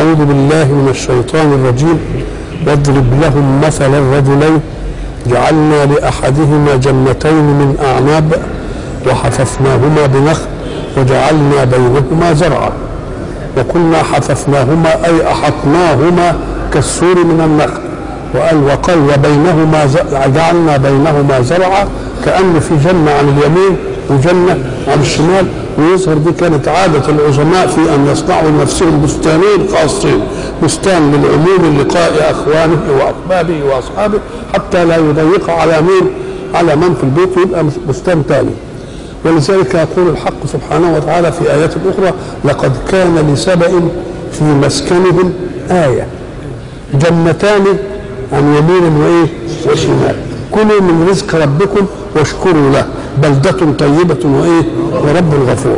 أعوذ بالله من الشيطان الرجيم واضرب لهم مثل الرجلين جعلنا لأحدهما جنتين من أعناب وحففناهما بنخل وجعلنا بينهما زرعا وكنا حففناهما أي أحطناهما كالسور من النخل وقال وقال وبينهما ز- جعلنا بينهما زرعا كأن في جنة عن اليمين وجنة عن الشمال ويظهر دي كانت عادة العظماء في أن يصنعوا لنفسهم بستانين خاصين بستان للعموم لقاء أخوانه وأحبابه وأصحابه حتى لا يضيق على مين على من في البيت ويبقى بستان تاني ولذلك يقول الحق سبحانه وتعالى في آيات أخرى لقد كان لسبأ في مسكنهم آية جنتان عن يمين وإيه وشمال كلوا من رزق ربكم واشكروا له بلدة طيبة وإيه ورب غفور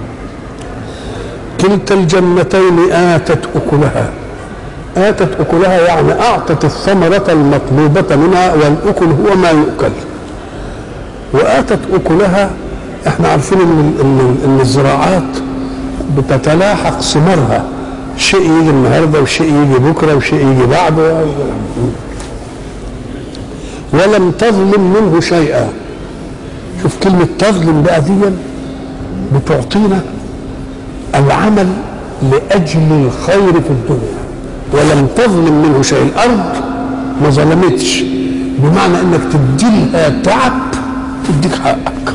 كلتا الجنتين آتت أكلها آتت أكلها يعني أعطت الثمرة المطلوبة منها والأكل هو ما يؤكل واتت اكلها احنا عارفين ان ان ان الزراعات بتتلاحق ثمارها شيء يجي النهارده وشيء يجي بكره وشيء يجي بعده ولم تظلم منه شيئا شوف كلمه تظلم بقى دي بتعطينا العمل لاجل الخير في الدنيا ولم تظلم منه شيء الارض ما ظلمتش بمعنى انك تديلها تعب تديك حقك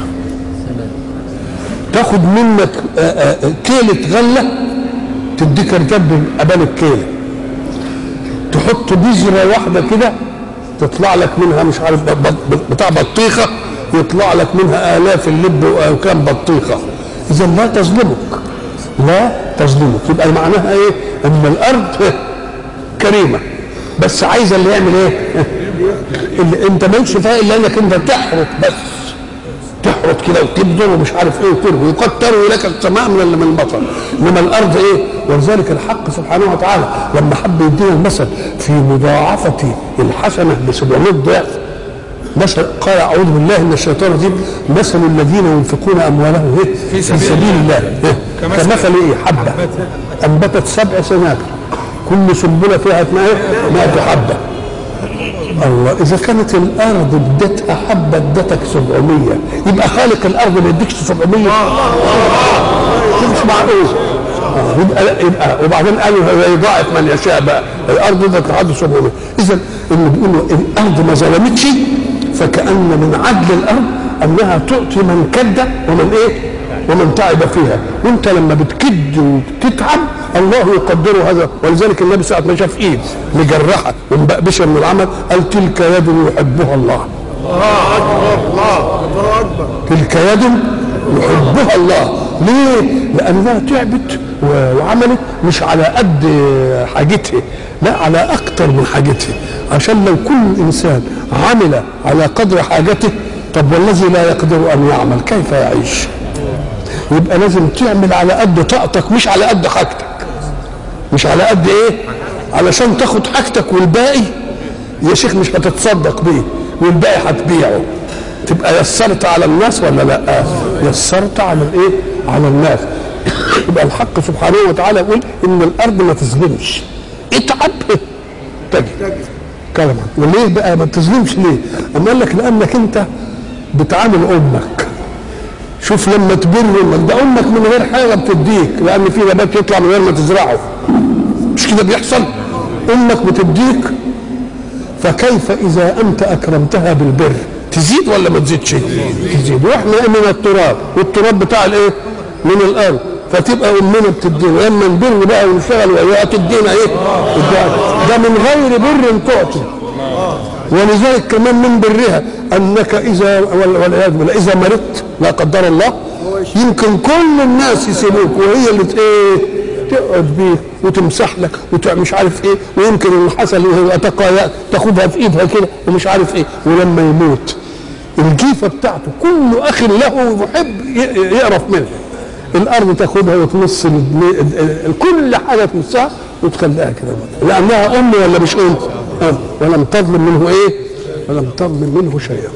تاخد منك آه، آه، كيلة غلة تديك رجب قبل الكيلة تحط بذرة واحدة كده تطلع لك منها مش عارف ب- ب- بتاع بطيخة يطلع لك منها آلاف اللب وكام بطيخة إذا لا تظلمك لا تظلمك يبقى معناها إيه؟ أن الأرض كريمة بس عايزة اللي يعمل إيه؟ اللي انت مالكش فيها الا انك انت تحرط بس تحرط كده وتبذر ومش عارف ايه وتروي وقد تروي لك السماء من من المطر انما الارض ايه ولذلك الحق سبحانه وتعالى لما حب يدينا المثل في مضاعفه الحسنه ب 700 ضعف مثل قال اعوذ بالله من الشيطان الرجيم مثل الذين ينفقون اموالهم إيه؟ في سبيل الله إيه؟ كمثل ايه حبه انبتت سبع سنابل كل سنبله فيها 100 حبه الله اذا كانت الارض ادتها حبه ادتك 700 يبقى خالق الارض ما يديكش 700 ده مش معقول آه، يبقى يبقى وبعدين قالوا هو يضاعف من يشاء بقى الارض ادت لحد 700 اذا اللي بيقولوا الارض ما ظلمتش فكان من عدل الارض انها تعطي من كد ومن ايه ومن تعب فيها وانت لما بتكد وتتعب الله يقدر هذا ولذلك النبي ساعه ما شاف ايد مجرحه ومبقبشه من العمل قال تلك يد يحبها الله تلك يد يحبها الله ليه؟ لأنها تعبت و- وعملت مش على قد حاجتها لا على أكتر من حاجتها عشان لو كل إنسان عمل على قدر حاجته طب والذي لا يقدر أن يعمل كيف يعيش؟ يبقى لازم تعمل على قد طاقتك مش على قد حاجتك مش على قد ايه علشان تاخد حاجتك والباقي يا شيخ مش هتتصدق بيه والباقي هتبيعه تبقى يسرت على الناس ولا لا يسرت على الايه على الناس يبقى الحق سبحانه وتعالى يقول ان الارض ما تظلمش اتعب تجد كلمة وليه بقى ما تظلمش ليه اما قال لك لانك انت بتعامل امك شوف لما تبر امك ده امك من غير حاجه بتديك لان في نبات يطلع من غير ما تزرعه مش كده بيحصل امك بتديك فكيف اذا انت اكرمتها بالبر تزيد ولا ما تزيدش تزيد واحنا من التراب والتراب بتاع الايه من الارض فتبقى امنا بتدينا لما نبر بقى ونشتغل وياها تدينا ايه الدعاء. ده من غير بر تعطي ولذلك كمان من برها انك اذا وال- والعياذ بالله اذا مرضت لا قدر الله يمكن كل الناس يسيبوك وهي اللي ت- ايه تقعد بيك وتمسح لك ومش عارف ايه ويمكن اللي حصل وهي تقايا تاخدها في ايدها كده ومش عارف ايه ولما يموت الجيفه بتاعته كل اخ له محب ي- يقرف منه الارض تاخدها وتمص ال- ال- كل حاجه تمسها وتخليها كده لانها ام ولا مش ام؟ ام ولم تظلم منه ايه؟ ولم تظلم منه شيئا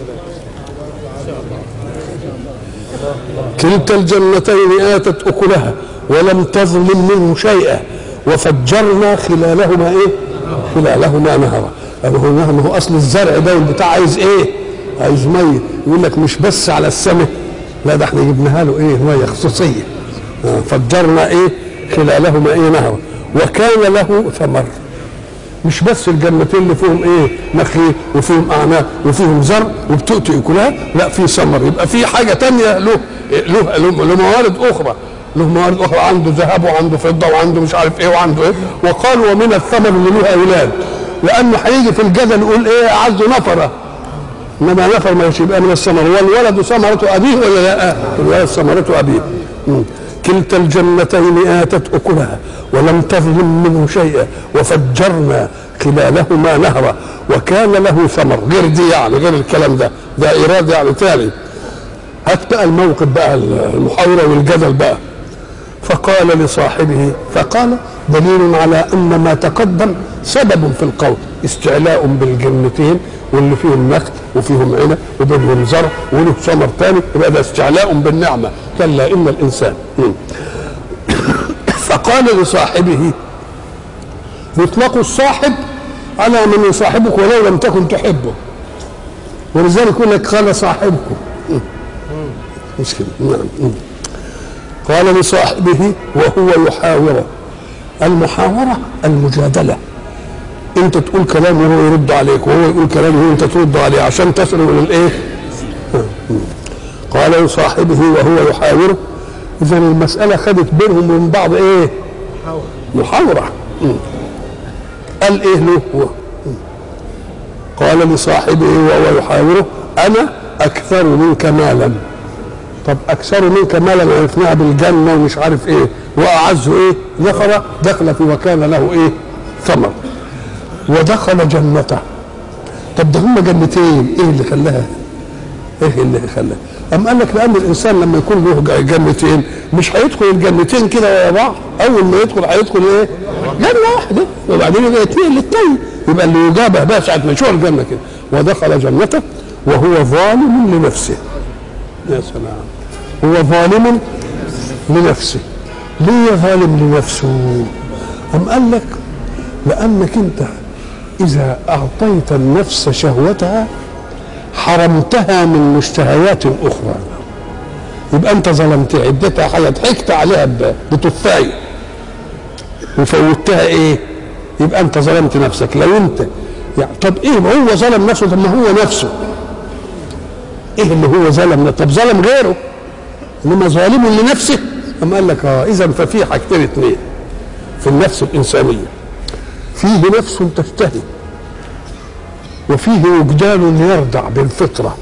كلتا الجنتين آتت أكلها ولم تظلم منه شيئا وفجرنا خلالهما ايه خلالهما نهرا ما هو ما هو اصل الزرع ده بتاع عايز ايه عايز ميه يقول لك مش بس على السماء لا ده احنا جبناها له ايه ميه خصوصيه آه، فجرنا ايه خلالهما ايه نهرا وكان له ثمر مش بس الجنتين اللي فيهم ايه نخيل وفيهم اعناق وفيهم زرع وبتؤتي كلها لا في ثمر يبقى في حاجه تانية له له له, له موارد اخرى له موارد اخرى عنده ذهب وعنده فضه وعنده مش عارف ايه وعنده ايه وقالوا ومن الثمر اللي له اولاد لانه هيجي في الجدل يقول ايه اعز نفره انما نفر ما يبقى من الثمر والولد ثمرة ابيه ولا لا؟ الولد ثمرة ابيه مم. كلتا الجنتين آتت أكلها ولم تظلم منه شيئا وفجرنا خلالهما نهرا وكان له ثمر غير دي يعني غير الكلام ده ده إيراد يعني تالي هات بقى الموقف بقى المحاورة والجدل بقى فقال لصاحبه فقال دليل على ان ما تقدم سبب في القول استعلاء بالجنتين واللي فيهم نخل وفيهم عنب وبينهم زرع وله ثمر ثاني يبقى ده استعلاء بالنعمه كلا ان الانسان مم. فقال لصاحبه يطلق الصاحب على من يصاحبك ولو لم تكن تحبه ولذلك يقول لك قال صاحبكم مم. مش كده نعم مم. قال لصاحبه وهو يحاوره المحاورة المجادلة انت تقول كلام وهو يرد عليك وهو يقول كلام وانت ترد عليه عشان تصل الى الايه قال لصاحبه وهو يحاوره اذا المسألة خدت بينهم من بعض ايه محاورة قال ايه له هو قال لصاحبه وهو يحاوره انا اكثر منك مالا طب اكثر منك مالا عرفناها بالجنه ومش عارف ايه واعز ايه نفر دخل في وكان له ايه ثمر ودخل جنته طب ده هم جنتين ايه اللي خلاها ايه اللي خلاها أم قال لك لأن الإنسان لما يكون له جنتين مش هيدخل الجنتين كده ورا بعض أول ما يدخل هيدخل إيه؟ جنة واحدة وبعدين يبقى اثنين للتاني يبقى اللي يجابه بقى ساعة ما يشوف الجنة كده ودخل جنته وهو ظالم لنفسه يا سلام هو ظالم لنفسه ليه ظالم لنفسه أم قال لك لأنك أنت إذا أعطيت النفس شهوتها حرمتها من مشتهيات أخرى يبقى أنت ظلمتها اديتها حاجة ضحكت عليها بتفاية وفوتها إيه؟ يبقى أنت ظلمت نفسك لو أنت يعني طب إيه ما هو ظلم نفسه طب ما هو نفسه إيه اللي هو ظلم طب ظلم غيره انما ظالم لنفسه اما قال لك اه اذا ففي حاجتين اثنين في النفس الانسانيه فيه نفس تشتهي وفيه وجدان يرضع بالفطره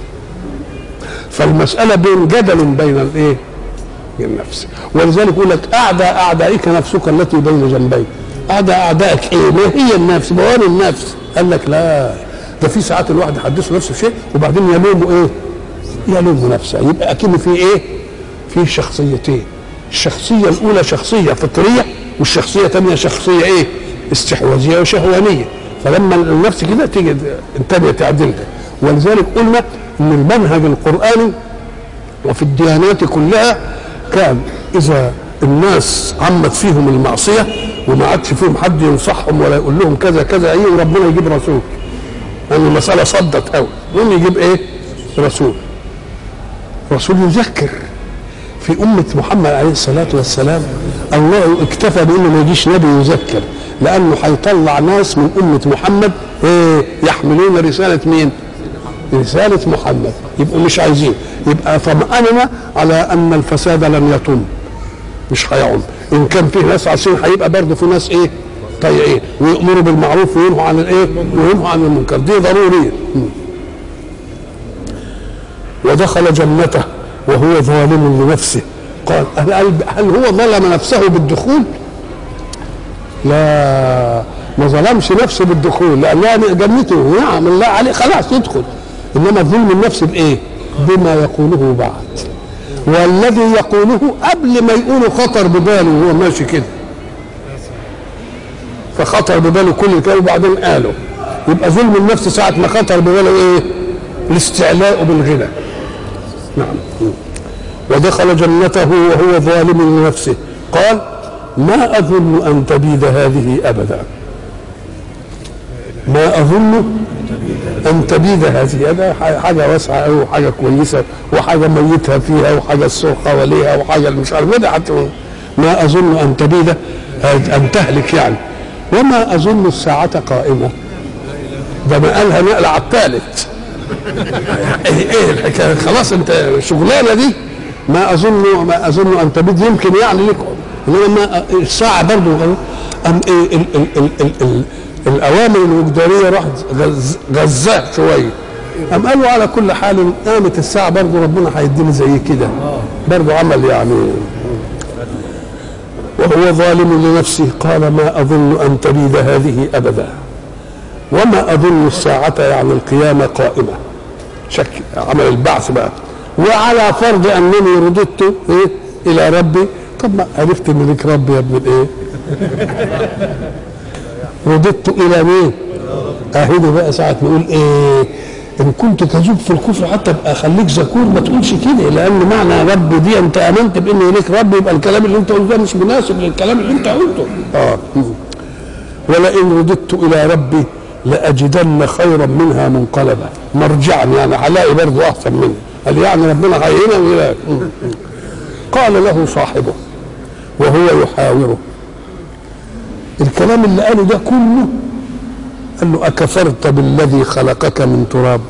فالمساله بين جدل بين الايه؟ النفس ولذلك يقول لك اعدى اعدائك نفسك التي بين جنبيك اعدى اعدائك ايه؟ ما هي النفس؟ بوان النفس قال لك لا ده في ساعات الواحد يحدثه نفسه شيء وبعدين يلومه ايه؟ يلوم نفسه يبقى اكن في ايه؟ في شخصيتين الشخصية الأولى شخصية فطرية والشخصية الثانية شخصية إيه؟ استحواذية وشهوانية فلما النفس كده تيجي انتبه تعدلها ولذلك قلنا إن المنهج القرآني وفي الديانات كلها كان إذا الناس عمت فيهم المعصية وما عادش فيهم حد ينصحهم ولا يقول لهم كذا كذا ايه وربنا يجيب رسول لأن يعني المسألة صدت قوي يقوم يجيب ايه؟ رسول رسول يذكر في أمة محمد عليه الصلاة والسلام الله اكتفى بأنه ما يجيش نبي يذكر لأنه هيطلع ناس من أمة محمد إيه يحملون رسالة مين؟ رسالة محمد يبقوا مش عايزين يبقى طمأننا على أن الفساد لن يطم مش هيعم إن كان في ناس عايزين هيبقى برضه في ناس إيه؟ طيعين ويأمروا بالمعروف وينهوا عن الإيه؟ وينهوا عن المنكر دي ضرورية ودخل جنته وهو ظالم لنفسه قال هل, هل هو ظلم نفسه بالدخول لا ما ظلمش نفسه بالدخول لانها جنته نعم الله عليه خلاص يدخل انما ظلم النفس بايه بما يقوله بعد والذي يقوله قبل ما يقوله خطر بباله وهو ماشي كده فخطر بباله كل الكلام وبعدين قاله يبقى ظلم النفس ساعة ما خطر بباله ايه الاستعلاء بالغنى نعم ودخل جنته وهو ظالم لنفسه قال ما اظن ان تبيد هذه ابدا ما اظن ان تبيد هذه هذا حاجه واسعه قوي وحاجه كويسه وحاجه ميتها فيها وحاجه السوق حواليها وحاجه مش عارف كده حتى ما اظن ان تبيد ان تهلك يعني وما اظن الساعه قائمه ده ما قالها نقل على الثالث ايه ايه الحكايه خلاص انت الشغلانه دي ما اظن ما اظن ان تبيد يمكن يعني لك انما الساعه برضه أم إيه ال ال ال ال ال الاوامر الوجدانيه راحت غز غزاه شويه أم قالوا على كل حال قامت الساعة برضه ربنا هيديني زي كده برضه عمل يعني وهو ظالم لنفسه قال ما أظن أن تبيد هذه أبدا وما أظن الساعة يعني القيامة قائمة شك عمل البعث بقى وعلى فرض أنني رددت إيه إلى ربي طب ما عرفت إن لك ربي يا ابن الإيه رددت إلى مين أهدي بقى ساعة نقول إيه إن كنت كذوب في الكفر حتى أبقى أخليك ذكور ما تقولش كده لأن معنى رب دي أنت آمنت بإن ليك رب يبقى الكلام اللي أنت قلته ده مش مناسب للكلام اللي أنت قلته آه ولئن رددت إلى ربي لأجدن خيرا منها منقلبا مرجعا يعني هلاقي برضه أحسن منه قال يعني ربنا هينا ويلاك قال له صاحبه وهو يحاوره الكلام اللي قاله ده كله قال له أكفرت بالذي خلقك من تراب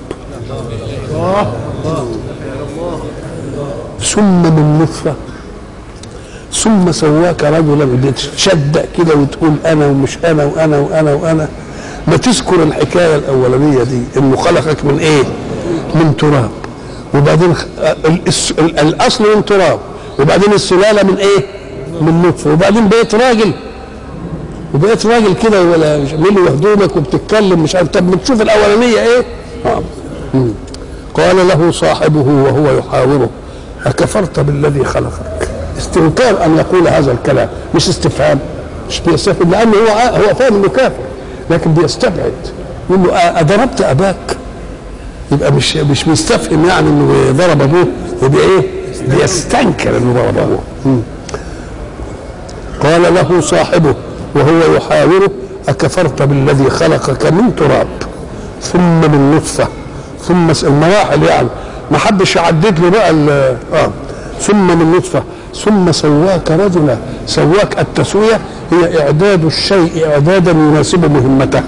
ثم من نطفة ثم سواك رجلا بتشدق كده وتقول أنا ومش أنا وأنا وأنا وأنا ما تذكر الحكاية الأولانية دي إنه خلقك من إيه؟ من تراب وبعدين الأصل من تراب وبعدين السلالة من إيه؟ من نطفة وبعدين بقيت راجل وبقيت راجل كده ولا ملي هدومك وبتتكلم مش عارف طب بتشوف الاولانيه ايه؟ آه. قال له صاحبه وهو يحاوره اكفرت بالذي خلقك استنكار ان يقول هذا الكلام مش استفهام مش بيستفهم لانه هو هو فاهم انه كافر لكن بيستبعد يقول له اضربت اباك يبقى مش مش بيستفهم يعني انه ضرب ابوه يبقى ايه؟ بيستنكر انه ضرب ابوه قال له صاحبه وهو يحاوره أكفرت بالذي خلقك من تراب ثم من نطفة ثم المراحل يعني ما حدش يعدد له بقى اه ثم من نطفة ثم سواك رجلا سواك التسوية هي إعداد الشيء إعدادا يناسب مهمته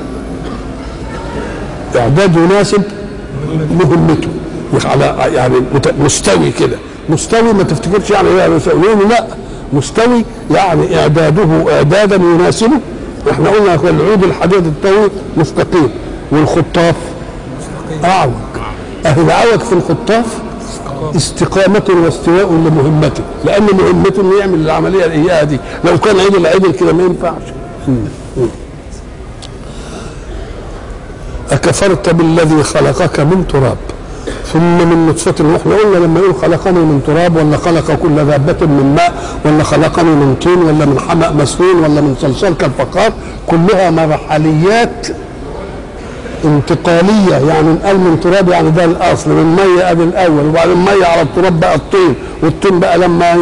إعداد يناسب مهمته على يعني مستوي كده مستوي ما تفتكرش يعني يعني لا مستوي يعني اعداده اعدادا يناسبه احنا قلنا العود الحديد الطويل مستقيم والخطاف اعوج اهي العوج في الخطاف استقامة واستواء لمهمته لأن مهمته إنه يعمل العملية الإياه دي لو كان عدل عدل كده ما ينفعش أكفرت بالذي خلقك من تراب ثم من نطفة واحنا قلنا لما يقول خلقني من تراب ولا خلق كل دابة من ماء ولا خلقني من طين ولا من حمأ مسنون ولا من صلصال كالفقار كلها مرحليات انتقالية يعني قال من تراب يعني ده الأصل من مية قبل الأول وبعدين مية على التراب بقى الطين والطين بقى لما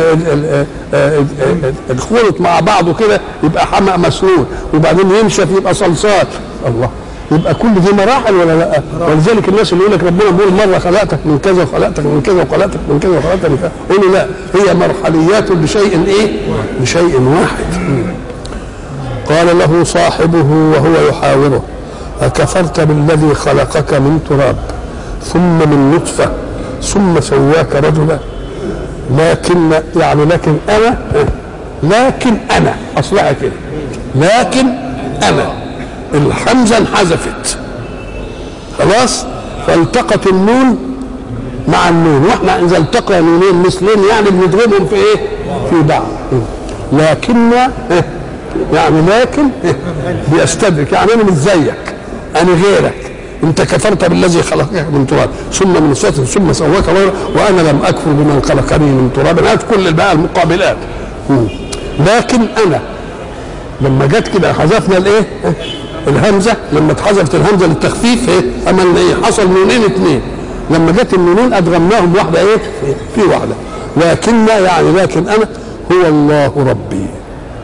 الخلط مع بعضه كده يبقى حمأ مسنون وبعدين ينشف يبقى صلصال الله يبقى كل دي مراحل ولا لا ولذلك الناس اللي يقول لك ربنا بيقول مره خلقتك من كذا وخلقتك من كذا وخلقتك من كذا وخلقتك من كذا قولوا لا هي مرحليات لشيء ايه لشيء واحد قال له صاحبه وهو يحاوره أكفرت بالذي خلقك من تراب ثم من نطفة ثم سواك رجلا لكن يعني لكن أنا لكن أنا أصلها كده لكن أنا الحمزه انحذفت خلاص فالتقت النون مع النون واحنا اذا التقى نونين مثلين يعني بنضربهم في ايه؟ في بعض لكن يعني لكن بيستدرك يعني انا مش زيك انا غيرك انت كفرت بالذي خلقك من تراب ثم من نطفه ثم سواك غيره وانا لم اكفر بمن خلقني من تراب هات كل بقى المقابلات لكن انا لما جت كده حذفنا الايه؟ الهمزه لما اتحذفت الهمزه للتخفيف ايه عملنا ايه حصل نونين اثنين لما جت النونين ادغمناهم واحده ايه في واحده لكن يعني لكن انا هو الله ربي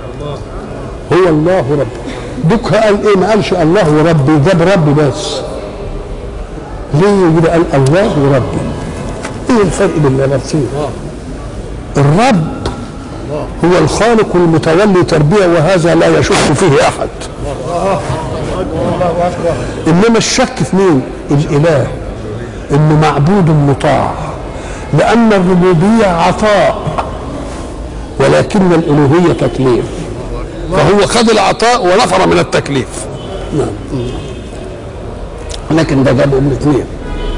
هو الله ربي دوك قال ايه ما قالش الله ربي جاب ربي بس ليه كده قال الله ربي ايه الفرق بين الاثنين الرب هو الخالق المتولي تربيه وهذا لا يشك فيه احد انما الشك في مين الاله انه معبود مطاع لان الربوبيه عطاء ولكن الالوهيه تكليف فهو خد العطاء ونفر من التكليف نعم لكن ده جابهم الاثنين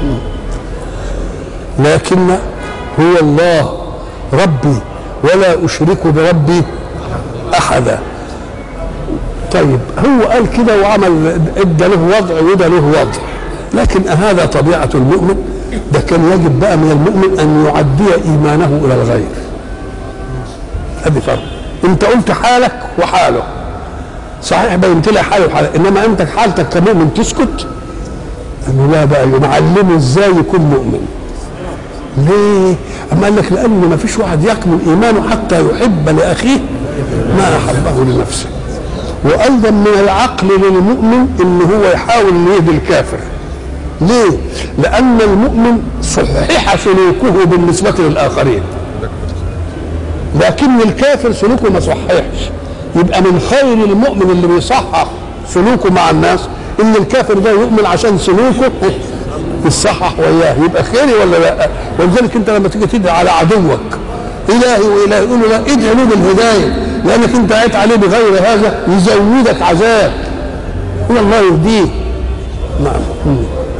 لكن هو الله ربي ولا اشرك بربي احدا طيب هو قال كده وعمل ادى له وضع وده له وضع لكن هذا طبيعه المؤمن ده كان يجب بقى من المؤمن ان يعدي ايمانه الى الغير هذه فرق انت قلت حالك وحاله صحيح بينت لي حاله وحاله انما انت حالتك كمؤمن تسكت انه لا بقى نعلمه ازاي يكون مؤمن ليه؟ أما قال لك لأن ما فيش واحد يكمل إيمانه حتى يحب لأخيه ما أحبه لنفسه وأيضا من العقل للمؤمن إن هو يحاول أن يهدي الكافر ليه؟ لأن المؤمن صحح سلوكه بالنسبة للآخرين لكن الكافر سلوكه ما صححش يبقى من خير المؤمن اللي بيصحح سلوكه مع الناس ان الكافر ده يؤمن عشان سلوكه يصحح وياه يبقى خيري ولا لا ولذلك انت لما تيجي تدعي على عدوك الهي والهي يقول له لا ادعي له بالهدايه لانك انت قاعد عليه بغير هذا يزودك عذاب هو الله يهديه نعم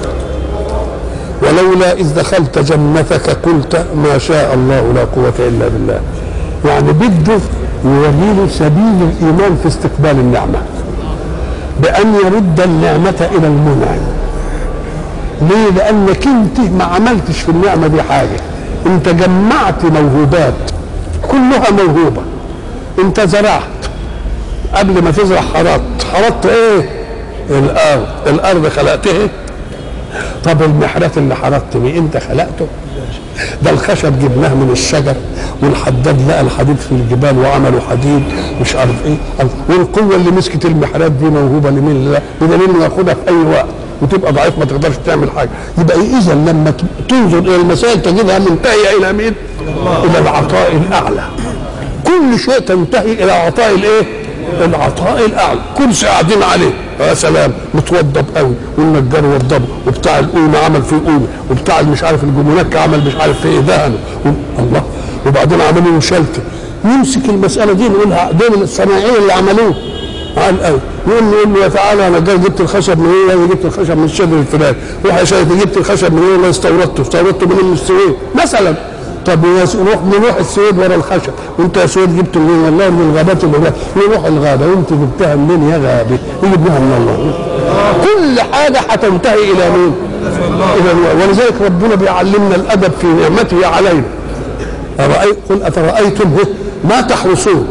ولولا اذ دخلت جنتك قلت ما شاء الله لا قوه الا بالله يعني بده يوري له سبيل الايمان في استقبال النعمه بان يرد النعمه الى المنعم ليه؟ لأنك أنت ما عملتش في النعمة دي حاجة أنت جمعت موهوبات كلها موهوبة أنت زرعت قبل ما تزرع حرطت حرطت إيه؟ الأرض الأرض خلقتها طب المحرات اللي حرطت بيه أنت خلقته ده الخشب جبناه من الشجر والحداد لقى الحديد في الجبال وعملوا حديد مش عارف ايه والقوه اللي مسكت المحرات دي موهوبه لمين لا بدليل انه ياخدها في اي وقت وتبقى ضعيف ما تقدرش تعمل حاجه يبقى اذا لما تنظر الى المسائل تجدها منتهيه الى مين؟ الى العطاء الاعلى كل شيء تنتهي الى عطاء الايه؟ العطاء الاعلى كرسي قاعدين عليه يا سلام متوضب قوي والنجار وضبه وبتاع القومه عمل فيه قومه وبتاع مش عارف الجمونك عمل مش عارف فيه دهنه الله وبعدين عملوا شلته يمسك المساله دي نقولها دول الصناعيه اللي عملوه قال قوي يقول له يقول له يا تعالى انا جاي جبت الخشب من ايه؟ انا جبت الخشب من الشجر الفلاني روح يا شيخ جبت الخشب من ايه؟ والله استوردته استوردته من السويد مثلا طب نروح نروح السويد ورا الخشب وانت يا سويد جبت منين؟ والله من الغابات اللي هناك نروح الغابه وانت جبتها منين يا غابه؟ جبناها من الله كل حاجه هتنتهي الى مين؟ الى الله ولذلك ربنا بيعلمنا الادب في نعمته علينا أرأيت قل أفرأيتم ما تحرسون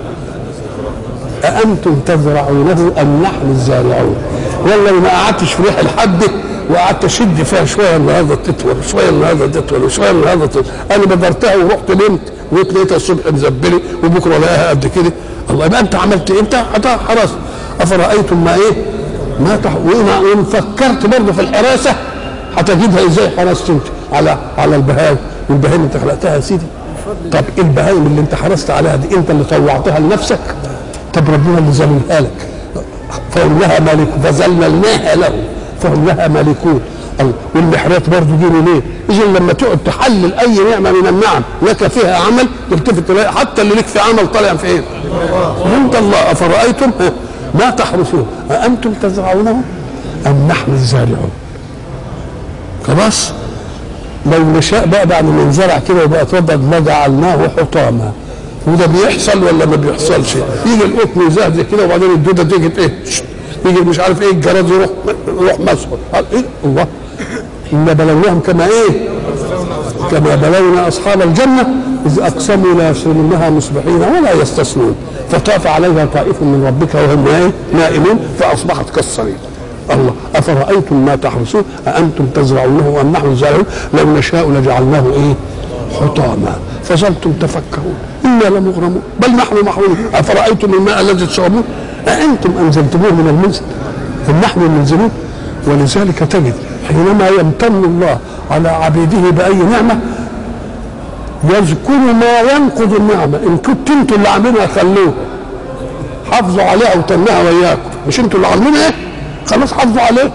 أأنتم تزرعونه أم نحن الزارعون والله ما قعدتش في ريح الحبة وقعدت اشد فيها شويه النهارده تطول شويه النهارده تطول وشويه النهارده تطول انا بدرتها ورحت نمت وقلت لقيتها الصبح مزبلي وبكره الاقيها قد كده الله يبقى انت عملت ايه؟ انت حرست افرايتم ما ايه؟ ما تح... وان فكرت برضه في الحراسه هتجدها ازاي حرست انت على على البهايم والبهايم انت خلقتها يا سيدي طب ايه البهايم اللي انت حرست عليها دي انت اللي طوعتها لنفسك طب ربنا اللي ذللها لك فهم لها مالك فذللناها له فهم لها مالكون والمحرات برضه دي ليه؟ اذا لما تقعد تحلل اي نعمه من النعم لك فيها عمل تلتفت تلاقي حتى اللي لك في عمل طالع في ايه؟ انت الله افرايتم ما تحرثون أأنتم تزرعونه أم نحن الزارعون خلاص لو نشاء بقى بعد ما نزرع كده وبقى اتوضد لجعلناه حطاما وده بيحصل ولا ما بيحصلش يجي القطن يزهزه كده وبعدين الدوده تيجي ايه يجي مش عارف ايه الجراد يروح يروح مسحور ايه الله إنا بلوناهم كما ايه كما بلونا اصحاب الجنه اذ اقسموا لا يصرمونها مصبحين ولا يستثنون فطاف عليها طائف من ربك وهم ايه نائمون فاصبحت كالصريم الله افرايتم ما تحرسون اانتم تزرعونه ام نحن الزارعون لو نشاء لجعلناه ايه حطاما فظلتم تفكرون ان إنا لمغرمون بل نحن محرومون أفرأيتم الماء الذي تشربون أأنتم أنزلتموه من المنزل أم نحن المنزلون ولذلك تجد حينما يمتن الله على عبيده بأي نعمة يذكر ما ينقض النعمة إن كنت أنتم اللي عاملينها خلوها حافظوا عليها وتنها وإياكم مش أنتم اللي عاملينها إيه خلاص حافظوا عليها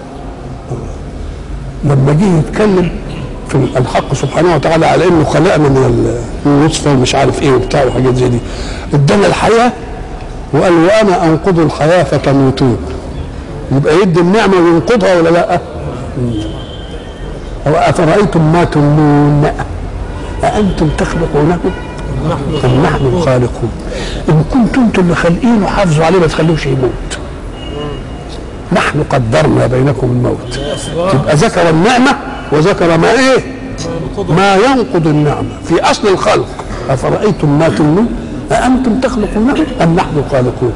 لما جه يتكلم في الحق سبحانه وتعالى على انه خلقنا من النطفه ومش عارف ايه وبتاع وحاجات زي دي ادانا الحياه وقال وانا انقض الحياه فتموتون يبقى يدي النعمه وينقضها ولا لا؟ أو أفرأيتم ما تمنون أأنتم تخلقونه أم نحن الخالقون إن كنتم أنتم اللي خالقينه حافظوا عليه ما تخلوش يموت نحن قدرنا بينكم الموت تبقى ذكر النعمة وذكر ما إيه ما ينقض النعمة في أصل الخلق أفرأيتم ما تمنون أأنتم تخلقونه أم نحن الخالقون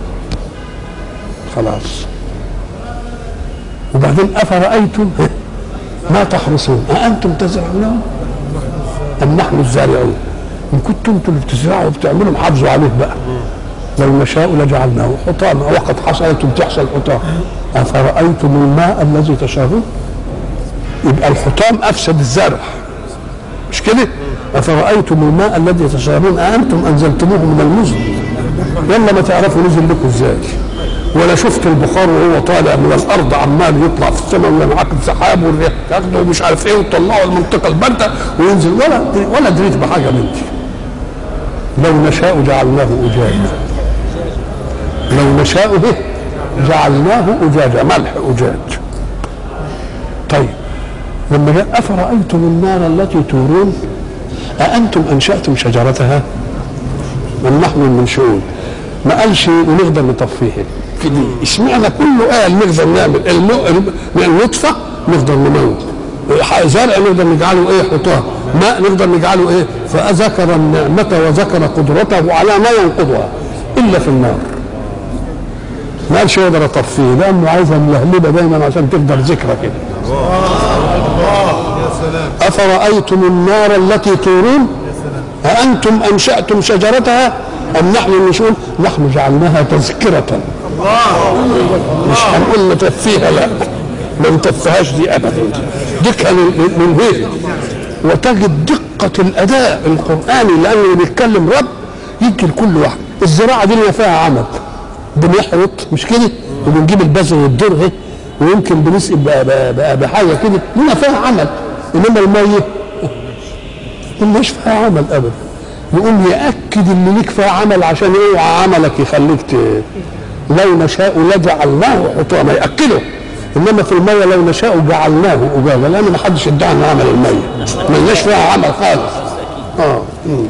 خلاص وبعدين أفرأيتم ما تحرصون أأنتم تزرعونه أم نحن الزارعون إن كنتم أنتم اللي بتزرعوا وبتعملوا حافظوا عليه بقى لو نشاء لجعلناه حطاما وقد حصلت بتحصل حطام أفرأيتم الماء الذي تشربون يبقى الحطام أفسد الزرع مش كده أفرأيتم الماء الذي تشربون أأنتم أنزلتموه من المزن يلا ما تعرفوا نزل لكم ازاي ولا شفت البخار وهو طالع من الارض عمال يطلع في السماء وينعقد سحاب والريح تاخده ومش عارف ايه وتطلعه المنطقه البارده وينزل ولا ولا دريت بحاجه من دي لو نشاء جعلناه اجاجا لو نشاء به جعلناه اجاجا ملح اجاج طيب لما جاء افرايتم النار التي تورون أأنتم أنشأتم شجرتها أم نحن المنشؤون ما قالش ونقدر نطفيها في دي اشمعنى كل آية نقدر نعمل الم- النطفة نقدر نموت زرع نقدر نجعله ايه حطام ماء نقدر نجعله ايه فذكر النعمة وذكر قدرته على ما ينقضها إلا في النار ما قالش يقدر اطفيه لانه عايزها ملهلبه دايما عشان تفضل ذكرى كده أفرأيتم النار التي تورون أأنتم أنشأتم شجرتها أم نحن المنشؤون نحن جعلناها تذكرة مش هنقول نتفيها لا ما نتفهاش دي أبدا دي كان من غيره وتجد دقة الأداء القرآني لأنه بيتكلم رب يدي لكل واحد الزراعة دي اللي فيها عمل بنحرط مش كده وبنجيب البذر والدر اهي ويمكن بنسقي ب- ب- ب- بحاجه كده لنا فيها عمل انما الميه ملناش فيها عمل ابدا يقوم ياكد اللي ليك فيها عمل عشان اوعى عملك يخليك ت... لو نشاء لجعلناه حطاما ياكده انما في الميه لو نشاء جعلناه اجاجا لان ما حدش ادعى انه عمل الميه ملناش فيها عمل خالص اه مم.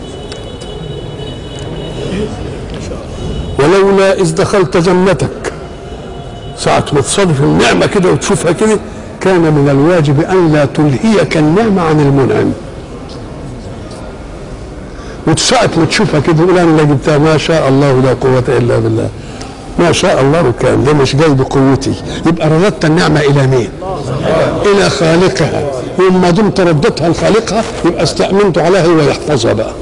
ولولا إذ دخلت جنتك ساعة ما تصادف النعمة كده وتشوفها كده كان من الواجب أن لا تلهيك النعمة عن المنعم وساعة ما تشوفها كده تقول أنا اللي جبتها ما شاء الله لا قوة إلا بالله ما شاء الله كان ده مش جاي بقوتي يبقى رددت النعمة إلى مين؟ إلى خالقها وما دمت رددتها لخالقها يبقى استأمنت عليها هو يحفظها بقى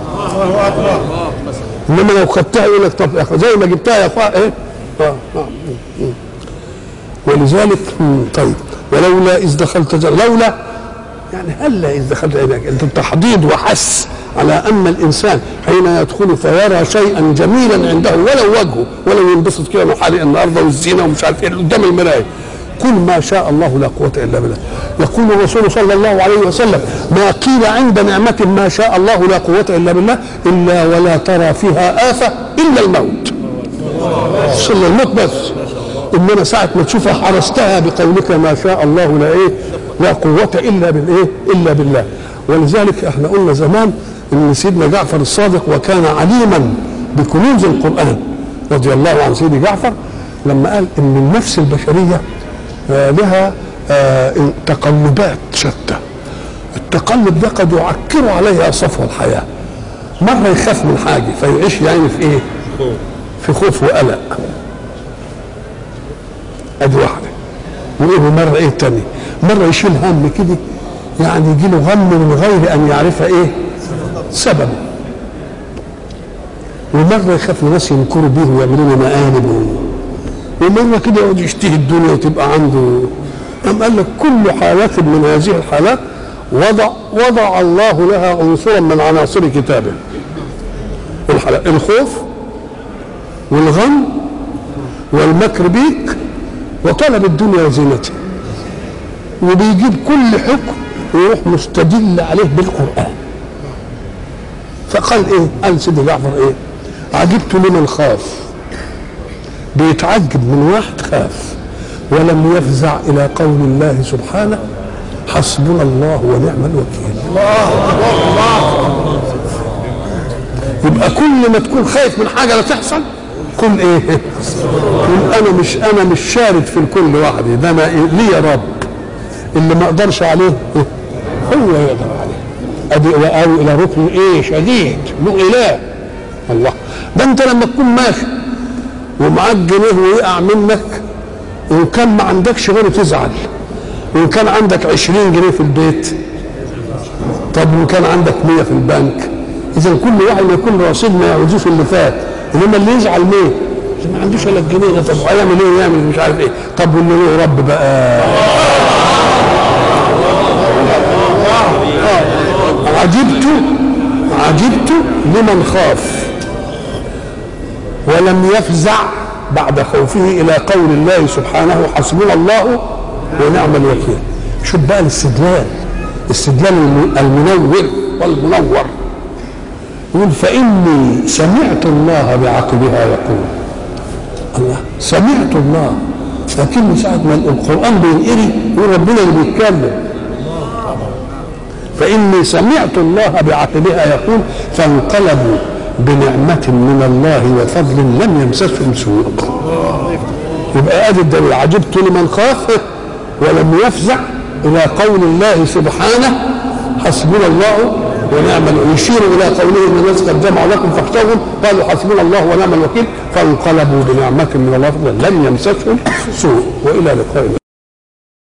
انما لو خدتها يقول لك طب يا أخي زي ما جبتها يا اخويا ايه آه، آه، م- م. ولذلك م، طيب ولولا اذ دخلت جر لولا يعني هلا اذ دخلت هناك انت تحضيض وحس على ان الانسان حين يدخل فيرى شيئا جميلا عنده ولو وجهه ولو ينبسط كده من حالق النهارده والزينه ومش عارف ايه قدام المرايه كل ما شاء الله لا قوة إلا بالله يقول الرسول صلى الله عليه وسلم ما قيل عند نعمة ما شاء الله لا قوة إلا بالله إلا ولا ترى فيها آفة إلا الموت صلى الموت بس إنما ساعة ما تشوفها حرستها بقولك ما شاء الله لا إيه لا قوة إلا بالإيه إلا بالله ولذلك احنا قلنا زمان ان سيدنا جعفر الصادق وكان عليما بكنوز القرآن رضي الله عن سيدي جعفر لما قال ان النفس البشريه آه، لها آه، تقلبات شتى التقلب ده قد يعكر عليها صفو الحياه مره يخاف من حاجه فيعيش يعني في ايه في خوف وقلق ادي واحده وايه مره ايه تاني مره يشيل هم كده يعني يجي له غم من غير ان يعرف ايه سببه ومره يخاف الناس ينكروا بيه ويعملوا له مقالب و- ومره كده يقعد يشتهي الدنيا وتبقى عنده أم قال لك كل حالات من هذه الحالات وضع وضع الله لها عنصرا من عناصر كتابه الحالات الخوف والغم والمكر بيك وطلب الدنيا وزينتها وبيجيب كل حكم ويروح مستدل عليه بالقرآن فقال ايه قال سيدي جعفر ايه عجبت لمن خاف بيتعجب من واحد خاف ولم يفزع الى قول الله سبحانه حسبنا الله ونعم الوكيل يبقى كل ما تكون خايف من حاجه لا تحصل قل ايه قل انا مش انا مش شارد في الكل وحدي ده انا إيه؟ لي رب اللي ما اقدرش عليه إيه؟ هو يقدر عليه ادي او الى ركن ايه شديد له اله الله ده انت لما تكون ماشي ومعاك جنيه ويقع منك وان كان ما عندكش غيره تزعل وان كان عندك عشرين جنيه في البيت طب وان كان عندك مية في البنك اذا كل واحد ما يكون رصيد ما يعوزوش اللي فات انما اللي يزعل مين اللي ما عندوش الا الجنيه ده طب هيعمل ايه ويعمل مش عارف ايه طب واللي له رب بقى عجبت عجبت لمن خاف ولم يفزع بعد خوفه الى قول الله سبحانه حسبنا الله ونعم الوكيل شوف بقى الاستدلال استدلال الم- المنور والمنور يقول فاني سمعت الله بعقبها يقول الله سمعت الله لكن ساعة ما القرآن بينقري يقول ربنا اللي بيتكلم فإني سمعت الله بعقبها يقول فانقلبوا بنعمة من الله وفضل لم يمسسهم سوء يبقى ادي الدليل عجبت لمن خاف ولم يفزع الى قول الله سبحانه حسبنا الله ونعم الوكيل يشير الى قوله ان الناس قد جمعوا لكم فاخشوهم قالوا حسبنا الله ونعم الوكيل فانقلبوا بنعمة من الله وفضل لم يمسسهم سوء والى لقاء